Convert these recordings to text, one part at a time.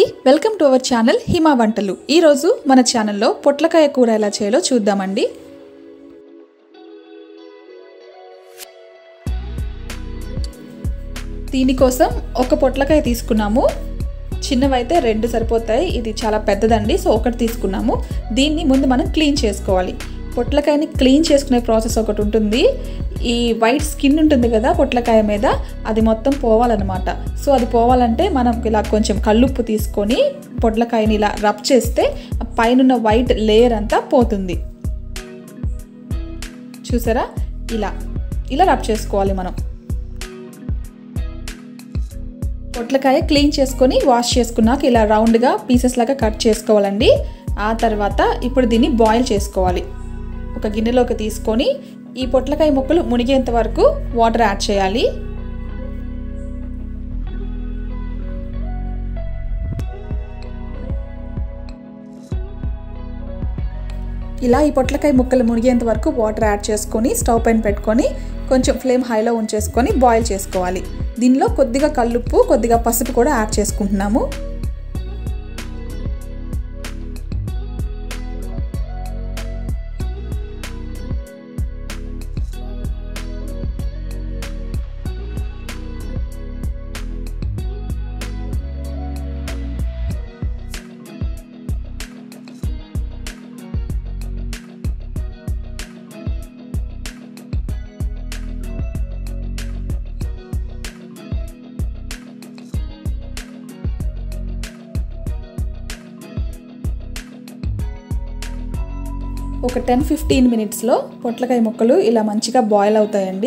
welcome to our channel Hima వంటలు ఈరోజు మన ఛానల్లో పొట్లకాయ కూర ఎలా చేయాలో చూద్దామండి దీనికోసం ఒక పొట్లకాయ తీసుకున్నాము చిన్నవైతే రెండు సరిపోతాయి ఇది చాలా పెద్దదండి సో ఒకటి తీసుకున్నాము దీన్ని ముందు మనం క్లీన్ చేసుకోవాలి పొట్లకాయని క్లీన్ చేసుకునే ప్రాసెస్ ఒకటి ఉంటుంది ఈ వైట్ స్కిన్ ఉంటుంది కదా పొట్లకాయ మీద అది మొత్తం పోవాలన్నమాట సో అది పోవాలంటే మనం ఇలా కొంచెం కల్లుప్పు తీసుకొని పొట్లకాయని ఇలా రబ్ చేస్తే పైన వైట్ లేయర్ అంతా పోతుంది చూసారా ఇలా ఇలా రబ్ చేసుకోవాలి మనం పొట్లకాయ క్లీన్ చేసుకొని వాష్ చేసుకున్నాక ఇలా రౌండ్గా పీసెస్ లాగా కట్ చేసుకోవాలండి ఆ తర్వాత ఇప్పుడు దీన్ని బాయిల్ చేసుకోవాలి ఒక గిన్నెలోకి తీసుకొని ఈ పొట్లకాయ ముక్కలు మునిగేంత వరకు వాటర్ యాడ్ చేయాలి ఇలా ఈ పొట్లకాయ ముక్కలు మునిగేంత వరకు వాటర్ యాడ్ చేసుకొని స్టవ్ పైన పెట్టుకొని కొంచెం ఫ్లేమ్ హైలో ఉంచేసుకొని బాయిల్ చేసుకోవాలి దీనిలో కొద్దిగా కల్లుప్పు కొద్దిగా పసుపు కూడా యాడ్ చేసుకుంటున్నాము ఒక టెన్ ఫిఫ్టీన్ మినిట్స్లో పొట్లకాయ ముక్కలు ఇలా మంచిగా బాయిల్ అవుతాయండి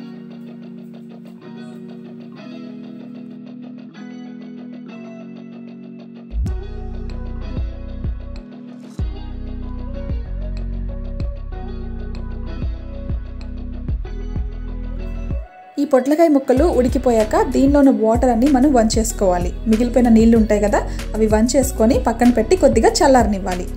ఈ పొట్లకాయ ముక్కలు ఉడికిపోయాక దీనిలోని వాటర్ అన్ని మనం వంచేసుకోవాలి మిగిలిపోయిన నీళ్లు ఉంటాయి కదా అవి వంచేసుకొని పక్కన పెట్టి కొద్దిగా చల్లారనివ్వాలి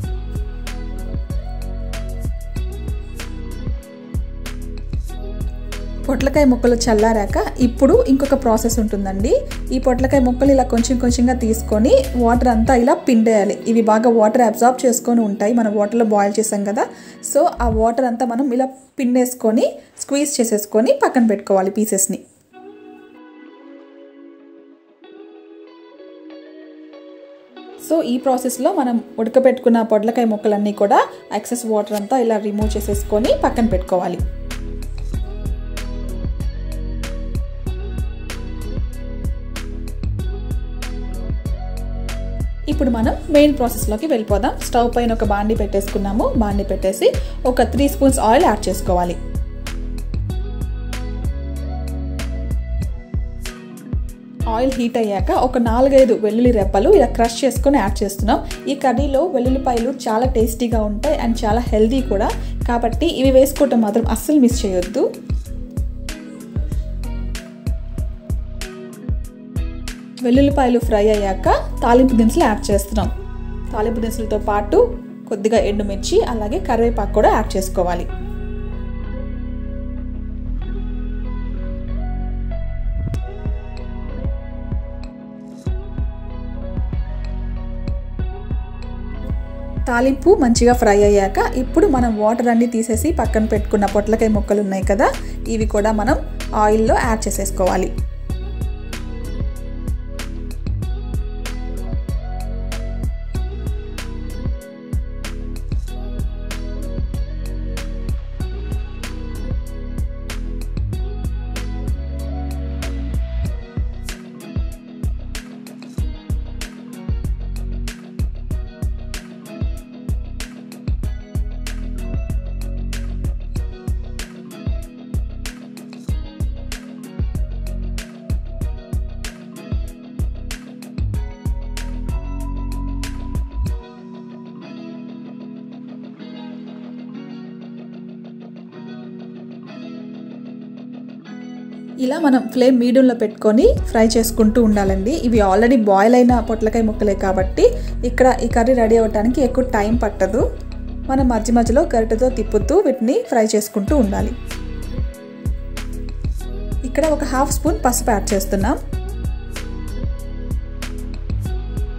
పొట్లకాయ ముక్కలు చల్లారాక ఇప్పుడు ఇంకొక ప్రాసెస్ ఉంటుందండి ఈ పొట్లకాయ ముక్కలు ఇలా కొంచెం కొంచెంగా తీసుకొని వాటర్ అంతా ఇలా పిండేయాలి ఇవి బాగా వాటర్ అబ్జార్బ్ చేసుకొని ఉంటాయి మనం వాటర్లో బాయిల్ చేసాం కదా సో ఆ వాటర్ అంతా మనం ఇలా పిండేసుకొని స్క్వీజ్ చేసేసుకొని పక్కన పెట్టుకోవాలి పీసెస్ని సో ఈ ప్రాసెస్లో మనం ఉడకబెట్టుకున్న పొట్లకాయ ముక్కలన్నీ కూడా ఎక్సెస్ వాటర్ అంతా ఇలా రిమూవ్ చేసేసుకొని పక్కన పెట్టుకోవాలి ఇప్పుడు మనం మెయిన్ ప్రాసెస్లోకి వెళ్ళిపోదాం స్టవ్ పైన ఒక బాండి పెట్టేసుకున్నాము బాండి పెట్టేసి ఒక త్రీ స్పూన్స్ ఆయిల్ యాడ్ చేసుకోవాలి ఆయిల్ హీట్ అయ్యాక ఒక నాలుగైదు వెల్లుల్లి రెప్పలు ఇలా క్రష్ చేసుకొని యాడ్ చేస్తున్నాం ఈ కర్రీలో వెల్లుల్లిపాయలు చాలా టేస్టీగా ఉంటాయి అండ్ చాలా హెల్తీ కూడా కాబట్టి ఇవి వేసుకోవటం మాత్రం అస్సలు మిస్ చేయొద్దు వెల్లుల్లిపాయలు ఫ్రై అయ్యాక తాలింపు దినుసులు యాడ్ చేస్తున్నాం తాలింపు దినుసులతో పాటు కొద్దిగా ఎండుమిర్చి అలాగే కరివేపాకు కూడా యాడ్ చేసుకోవాలి తాలింపు మంచిగా ఫ్రై అయ్యాక ఇప్పుడు మనం వాటర్ అన్నీ తీసేసి పక్కన పెట్టుకున్న పొట్లకాయ ముక్కలు ఉన్నాయి కదా ఇవి కూడా మనం ఆయిల్లో యాడ్ చేసేసుకోవాలి ఇలా మనం ఫ్లేమ్ మీడియంలో పెట్టుకొని ఫ్రై చేసుకుంటూ ఉండాలండి ఇవి ఆల్రెడీ బాయిల్ అయిన పొట్లకాయ ముక్కలే కాబట్టి ఇక్కడ ఈ కర్రీ రెడీ అవ్వడానికి ఎక్కువ టైం పట్టదు మనం మధ్య మధ్యలో గరిటెతో తిప్పుతూ వీటిని ఫ్రై చేసుకుంటూ ఉండాలి ఇక్కడ ఒక హాఫ్ స్పూన్ పసుపు యాడ్ చేస్తున్నాం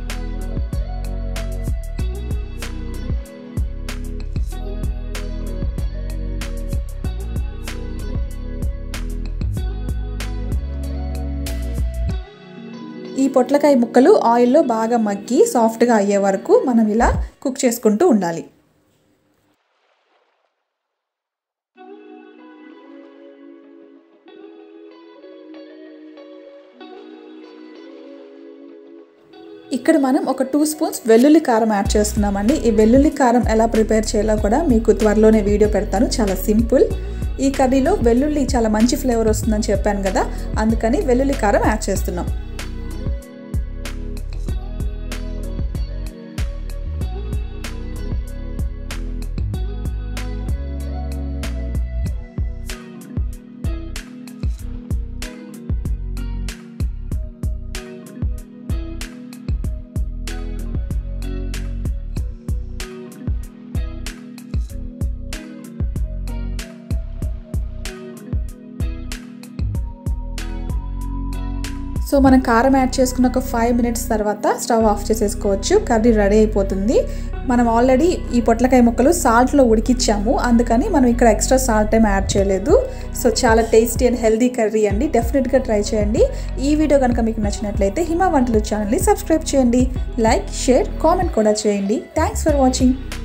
ఈ పొట్లకాయ ముక్కలు ఆయిల్లో బాగా మగ్గి సాఫ్ట్గా అయ్యే వరకు మనం ఇలా కుక్ చేసుకుంటూ ఉండాలి ఇక్కడ మనం ఒక టూ స్పూన్స్ వెల్లుల్లి కారం యాడ్ చేస్తున్నామండి ఈ వెల్లుల్లి కారం ఎలా ప్రిపేర్ చేయాలో కూడా మీకు త్వరలోనే వీడియో పెడతాను చాలా సింపుల్ ఈ కర్రీలో వెల్లుల్లి చాలా మంచి ఫ్లేవర్ వస్తుందని చెప్పాను కదా అందుకని వెల్లుల్లి కారం యాడ్ చేస్తున్నాం సో మనం కారం యాడ్ చేసుకున్న ఒక ఫైవ్ మినిట్స్ తర్వాత స్టవ్ ఆఫ్ చేసేసుకోవచ్చు కర్రీ రెడీ అయిపోతుంది మనం ఆల్రెడీ ఈ పొట్లకాయ ముక్కలు సాల్ట్లో ఉడికిచ్చాము అందుకని మనం ఇక్కడ ఎక్స్ట్రా సాల్ట్ ఏం యాడ్ చేయలేదు సో చాలా టేస్టీ అండ్ హెల్దీ కర్రీ అండి డెఫినెట్గా ట్రై చేయండి ఈ వీడియో కనుక మీకు నచ్చినట్లయితే హిమా వంటలు ఛానల్ని సబ్స్క్రైబ్ చేయండి లైక్ షేర్ కామెంట్ కూడా చేయండి థ్యాంక్స్ ఫర్ వాచింగ్